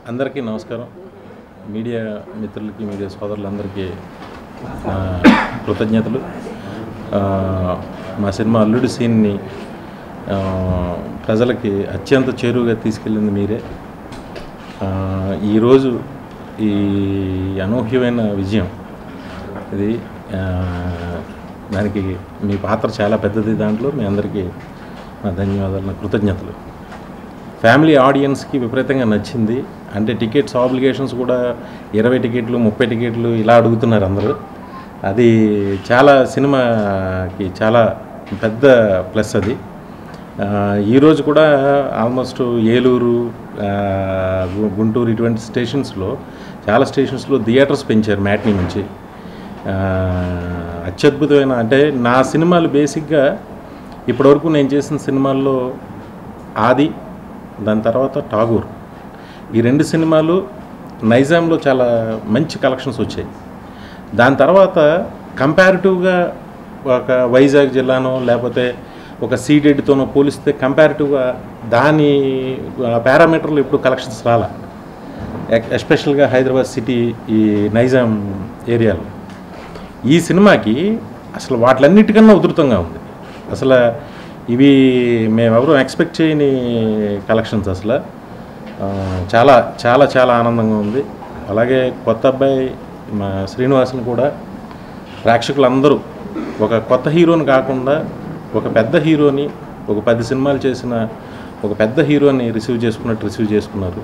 అందరికీ నమస్కారం మీడియా మిత్రులకి మీడియా సోదరులందరికీ నా కృతజ్ఞతలు ఆ, మా సినిమా అల్లుడి సీన్ని ఆ, ప్రజలకి అత్యంత చేరువుగా తీసుకెళ్ళింది మీరే ఆ, ఈరోజు ఈ అనూహ్యమైన విజయం ఇది ఆ, దానికి మీ పాత్ర చాలా పెద్దది దాంట్లో మీ అందరికీ నా ధన్యవాదాలు నా కృతజ్ఞతలు ఫ్యామిలీ ఆడియన్స్కి విపరీతంగా నచ్చింది అంటే టికెట్స్ ఆబ్లిగేషన్స్ కూడా ఇరవై టికెట్లు ముప్పై టికెట్లు ఇలా అడుగుతున్నారు అందరూ అది చాలా సినిమాకి చాలా పెద్ద ప్లస్ అది ఆ, ఈరోజు కూడా ఆల్మోస్ట్ ఏలూరు ఆ, గు- గుంటూరు ఇటువంటి స్టేషన్స్లో చాలా స్టేషన్స్లో థియేటర్స్ పెంచారు మ్యాట్నీ నుంచి ఆ, అత్యద్భుతమైన అంటే నా సినిమాలు బేసిక్గా ఇప్పటివరకు నేను చేసిన సినిమాల్లో ఆది దాని తర్వాత ఠాగూర్ ఈ రెండు సినిమాలు నైజాంలో చాలా మంచి కలెక్షన్స్ వచ్చాయి దాని తర్వాత కంపారిటివ్గా ఒక వైజాగ్ జిల్లానో లేకపోతే ఒక సీడెడ్తోనో పోలిస్తే కంపారిటివ్గా దాని పారామీటర్లు ఇప్పుడు కలెక్షన్స్ రాలా ఎక్- ఎస్పెషల్గా హైదరాబాద్ సిటీ ఈ నైజాం ఏరియాలో ఈ సినిమాకి అసలు వాటిలన్నిటికన్నా ఉధృతంగా ఉంది అసలు ఇవి మేమెవరూ ఎక్స్పెక్ట్ చేయని కలెక్షన్స్ అసలు ఆ, చాలా చాలా చాలా ఆనందంగా ఉంది అలాగే కొత్త అబ్బాయి మా శ్రీనివాసన్ కూడా ప్రేక్షకులందరూ ఒక కొత్త హీరోని కాకుండా ఒక పెద్ద హీరోని ఒక పది సినిమాలు చేసిన ఒక పెద్ద హీరోని రిసీవ్ చేసుకున్నట్టు రిసీవ్ చేసుకున్నారు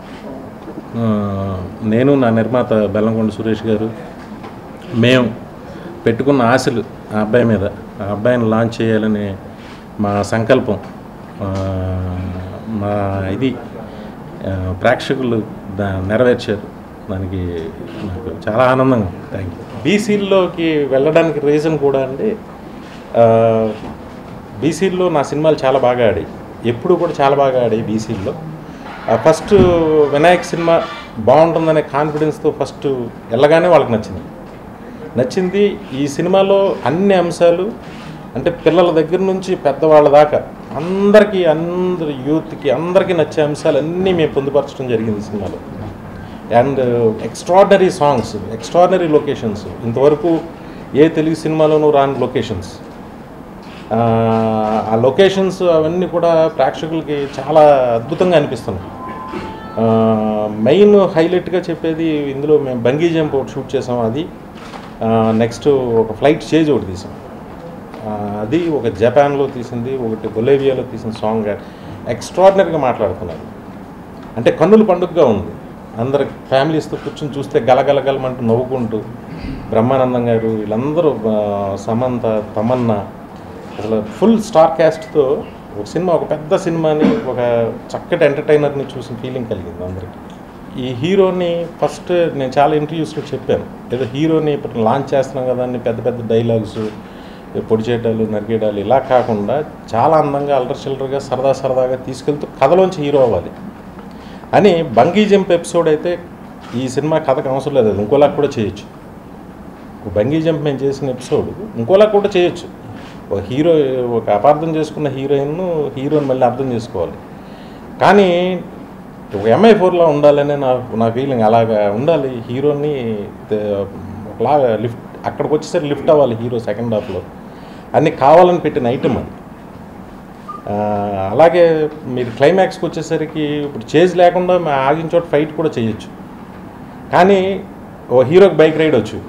ఆ, నేను నా నిర్మాత బెల్లంకొండ సురేష్ గారు మేము పెట్టుకున్న ఆశలు ఆ అబ్బాయి మీద ఆ అబ్బాయిని లాంచ్ చేయాలనే మా సంకల్పం ఆ, మా ఇది ఆ, ప్రేక్షకులు దా నెరవేర్చారు దానికి నాకు చాలా ఆనందంగా థ్యాంక్ యూ బీసీల్లోకి వెళ్ళడానికి రీజన్ కూడా అండి బీసీల్లో నా సినిమాలు చాలా బాగా ఆడాయి ఎప్పుడు కూడా చాలా బాగా ఆడాయి బీసీల్లో ఫస్ట్ వినాయక్ సినిమా బాగుంటుందనే కాన్ఫిడెన్స్తో ఫస్ట్ వెళ్ళగానే వాళ్ళకి నచ్చింది నచ్చింది ఈ సినిమాలో అన్ని అంశాలు అంటే పిల్లల దగ్గర నుంచి పెద్దవాళ్ళ దాకా అందరికీ అందరి యూత్కి అందరికీ నచ్చే అంశాలు అన్నీ మేము పొందుపరచడం జరిగింది ఈ సినిమాలో and extraordinary songs extraordinary locations ఇంతవరకు ఏ తెలుగు సినిమాలోనూ రాని లొకేషన్స్ ఆ లొకేషన్స్ అవన్నీ కూడా ప్రేక్షకులకి చాలా అద్భుతంగా అనిపిస్తున్నాయి మెయిన్ హైలైట్గా చెప్పేది ఇందులో మేము బంగీ జంప్ ఒకటి షూట్ చేసాం అది నెక్స్ట్ ఒక ఫ్లైట్ చేజ్ ఒకటి తీసాం ఆ, అది ఒక జపాన్లో తీసింది ఒకటి బొలేవియాలో తీసిన సాంగ్ ఎక్స్ట్రాడినరీగా మాట్లాడుతున్నారు అంటే కన్నుల పండుగగా ఉంది అందరి ఫ్యామిలీస్తో కూర్చొని చూస్తే గలగలగలమంటూ నవ్వుకుంటూ బ్రహ్మానందం గారు వీళ్ళందరూ ఆ, సమంత తమన్నా అసలు ఫుల్ స్టార్ క్యాస్ట్తో ఒక సినిమా ఒక పెద్ద సినిమాని ఒక చక్కటి ఎంటర్టైనర్ని చూసిన ఫీలింగ్ కలిగింది అందరికీ ఈ హీరోని ఫస్ట్ నేను చాలా ఇంటర్వ్యూస్లో చెప్పాను ఏదో హీరోని ఇప్పుడు లాంచ్ చేస్తున్నాం కదా అని పెద్ద పెద్ద డైలాగ్స్ పొడి చేయటాలు నరికేయడాలు ఇలా కాకుండా చాలా అందంగా అల్లరి చిల్లరగా సరదా సరదాగా తీసుకెళ్తూ కథలోంచి హీరో అవ్వాలి అని బంగీ జంప్ ఎపిసోడ్ అయితే ఈ సినిమా కథకు అవసరం లేదు అది ఇంకోలా కూడా చేయొచ్చు ఒక బంగీ జంప్ మేము చేసిన ఎపిసోడ్ ఇంకోలా కూడా చేయొచ్చు ఒక హీరో ఒక అపార్థం చేసుకున్న హీరోయిన్ను హీరోని మళ్ళీ అర్థం చేసుకోవాలి కానీ ఒక ఎంఐ ఫోర్లా ఉండాలనే నా నా ఫీలింగ్ అలాగా ఉండాలి హీరోని తే- ఒకలాగా లిఫ్ట్ అక్కడికి వచ్చేసరికి లిఫ్ట్ అవ్వాలి హీరో సెకండ్ హాఫ్లో అన్నీ కావాలని పెట్టిన ఐటమ్ అది ఆ, అలాగే మీరు క్లైమాక్స్కి వచ్చేసరికి ఇప్పుడు చేజ్ లేకుండా మా ఆగిన చోట ఫైట్ కూడా చేయొచ్చు కానీ ఓ హీరోకి బైక్ రైడ్ వచ్చు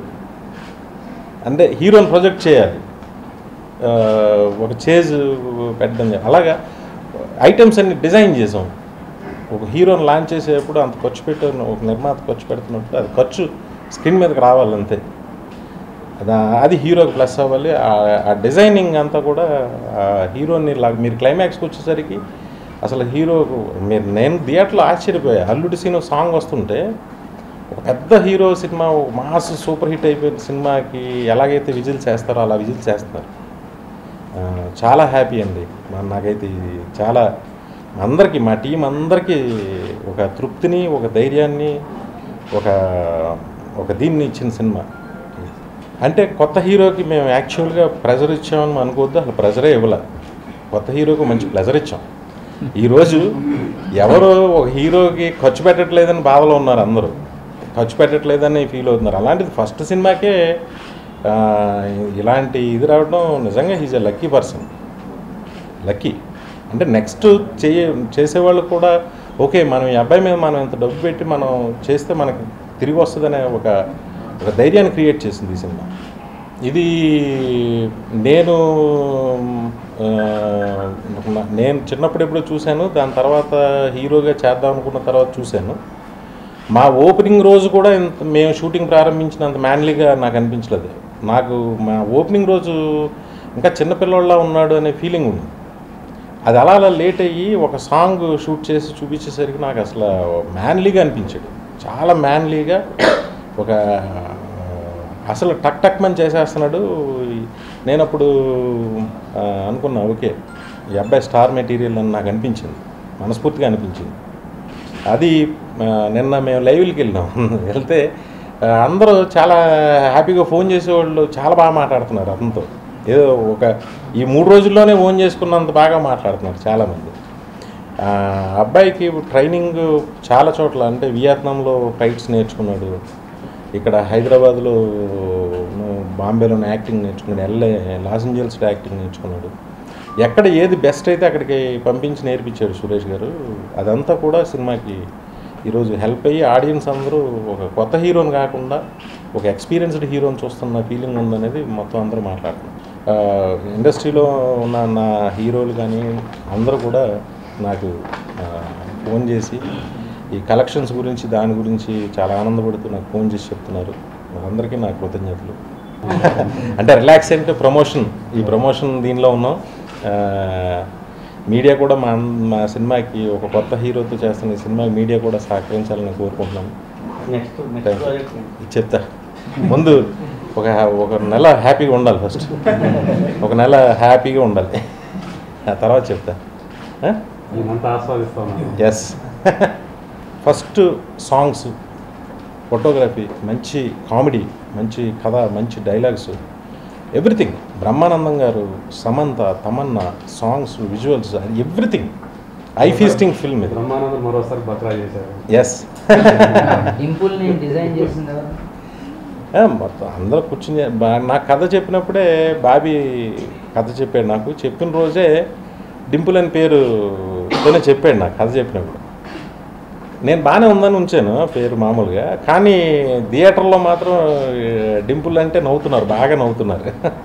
అంటే హీరోని ప్రొజెక్ట్ చేయాలి ఆ, ఒక చేజ్ పెట్టడం జ- అలాగా ఐటమ్స్ అన్ని డిజైన్ చేసాం ఒక హీరోని లాంచ్ చేసేటప్పుడు అంత ఖర్చు పెట్టాను ఒక నిర్మాత ఖర్చు పెడుతున్నప్పుడు అది ఖర్చు స్క్రీన్ మీదకి రావాలంతే అది అది హీరోకి ప్లస్ అవ్వాలి ఆ- ఆ డిజైనింగ్ అంతా కూడా ఆ హీరోని లా మీరు క్లైమాక్స్కి వచ్చేసరికి అసలు హీరో మీరు నేను థియేటర్లో ఆశ్చర్యపోయా అల్లుడి సీన్ సాంగ్ వస్తుంటే ఒక పెద్ద హీరో సినిమా ఒక మాస్ సూపర్ హిట్ అయిపోయిన సినిమాకి ఎలాగైతే విజిల్స్ చేస్తారో అలా విజిల్స్ చేస్తున్నారు ఆ, చాలా హ్యాపీ అండి మా- నాకైతే ఇది చాలా అందరికీ మా టీం అందరికీ ఒక తృప్తిని ఒక ధైర్యాన్ని ఒక ఒక దీన్ని ఇచ్చిన సినిమా అంటే కొత్త హీరోకి మేము యాక్చువల్గా ప్రెజర్ ఇచ్చామని అనుకోవద్దు అసలు ప్రెజరే ఇవ్వలే కొత్త హీరోకి మంచి ప్లెజర్ ఇచ్చాం ఈరోజు ఎవరు ఒక హీరోకి ఖర్చు పెట్టట్లేదని బాధలో ఉన్నారు అందరూ ఖర్చు పెట్టట్లేదని ఫీల్ అవుతున్నారు అలాంటిది ఫస్ట్ సినిమాకే ఆ, ఇలాంటి ఇది రావడం నిజంగా he's a lucky person lucky అంటే నెక్స్ట్ చేయ చేసేవాళ్ళు కూడా ఓకే మనం ఈ అబ్బాయి మీద మనం ఇంత డబ్బు పెట్టి మనం చేస్తే మనకి తిరిగి వస్తుందనే ఒక ఒక ధైర్యాన్ని క్రియేట్ చేసింది ఈ సినిమా ఇది నేను ఆ, నా- నేను చిన్నప్పుడు ఎప్పుడో చూశాను దాని తర్వాత హీరోగా చేద్దాం అనుకున్న తర్వాత చూశాను మా ఓపెనింగ్ రోజు కూడా ఇంత మేము షూటింగ్ ప్రారంభించినంత మ్యాన్లీగా నాకు అనిపించలేదు నాకు మా ఓపెనింగ్ రోజు ఇంకా చిన్నపిల్లవాళ్ళ ఉన్నాడు అనే ఫీలింగ్ ఉంది అది అలా అలా లేట్ అయ్యి ఒక సాంగ్ షూట్ చేసి చూపించేసరికి నాకు అసలు మ్యాన్లీగా అనిపించాడు చాలా మ్యాన్లీగా ఒక అసలు టక్ టక్ మని చేసేస్తున్నాడు నేను అప్పుడు ఆ, అనుకున్నా ఓకే ఈ అబ్బాయి స్టార్ మెటీరియల్ అని నాకు అనిపించింది మనస్ఫూర్తిగా అనిపించింది అది ఆ, నిన్న మేము లైవ్కి వెళ్ళినాం వెళ్తే ఆ, అందరూ చాలా హ్యాపీగా ఫోన్ చేసేవాళ్ళు చాలా బాగా మాట్లాడుతున్నారు అతనితో ఏదో ఒక ఈ మూడు రోజుల్లోనే ఫోన్ చేసుకున్నంత బాగా మాట్లాడుతున్నారు చాలామంది ఆ, అబ్బాయికి ట్రైనింగ్ చాలా చోట్ల అంటే వియత్నాంలో ఫైట్స్ నేర్చుకున్నాడు ఇక్కడ హైదరాబాద్లో బాంబేలో యాక్టింగ్ నేర్చుకున్నాడు ఎల్ఏ లాస్ ఏంజల్స్లో యాక్టింగ్ నేర్చుకున్నాడు ఎక్కడ ఏది బెస్ట్ అయితే అక్కడికి పంపించి నేర్పించాడు సురేష్ గారు అదంతా కూడా సినిమాకి ఈరోజు హెల్ప్ అయ్యి ఆడియన్స్ అందరూ ఒక కొత్త హీరోని కాకుండా ఒక ఎక్స్పీరియన్స్డ్ హీరోని చూస్తున్న ఫీలింగ్ ఉందనేది మొత్తం అందరూ మాట్లాడుతున్నారు ఆ, ఇండస్ట్రీలో ఉన్న నా హీరోలు కానీ అందరూ కూడా నాకు ఆ, ఫోన్ చేసి ఈ కలెక్షన్స్ గురించి దాని గురించి చాలా ఆనందపడుతూ నాకు ఫోన్ చేసి చెప్తున్నారు వాళ్ళందరికీ నా కృతజ్ఞతలు అంటే రిలాక్స్ అంటే ప్రమోషన్ ఈ ప్రమోషన్ దీనిలో ఉన్నాం ఆ, మీడియా కూడా మా మా సినిమాకి ఒక కొత్త హీరోతో చేస్తున్న ఈ సినిమాకి మీడియా కూడా సహకరించాలని కోరుకుంటున్నాను next Thank next you. Project ఇది చెప్తా ముందు ఒక ఒక నెల హ్యాపీగా ఉండాలి ఫస్ట్ ఒక నెల హ్యాపీగా ఉండాలి ఆ తర్వాత చెప్తా మేమంతా ఆస్వాదిస్తా ఉన్నాం ఎస్ ఫస్ట్ సాంగ్స్ ఫోటోగ్రఫీ మంచి కామెడీ మంచి కథ మంచి dialogues everything Brahmanandam garu Samantha Tamannaah songs visuals everything I feasting film ఇది బ్రహ్మానందం మరోసారి బత్రా చేశారు ఎస్ డింపుల్ ని డిజైన్ చేసింది ఎవరు ఆ, మొత్తం అందరూ కూర్చుని బా- నాకు కథ చెప్పినప్పుడే బాబీ కథ చెప్పాడు నాకు చెప్పిన రోజే డింపుల్ అని పేరుతోనే చెప్పాడు నాకు కథ చెప్పినప్పుడు నేను బాగానే ఉందని ఉంచాను పేరు మామూలుగా కానీ థియేటర్లో మాత్రం ఏ, డింపుల్ అంటే నవ్వుతున్నారు బాగా నవ్వుతున్నారు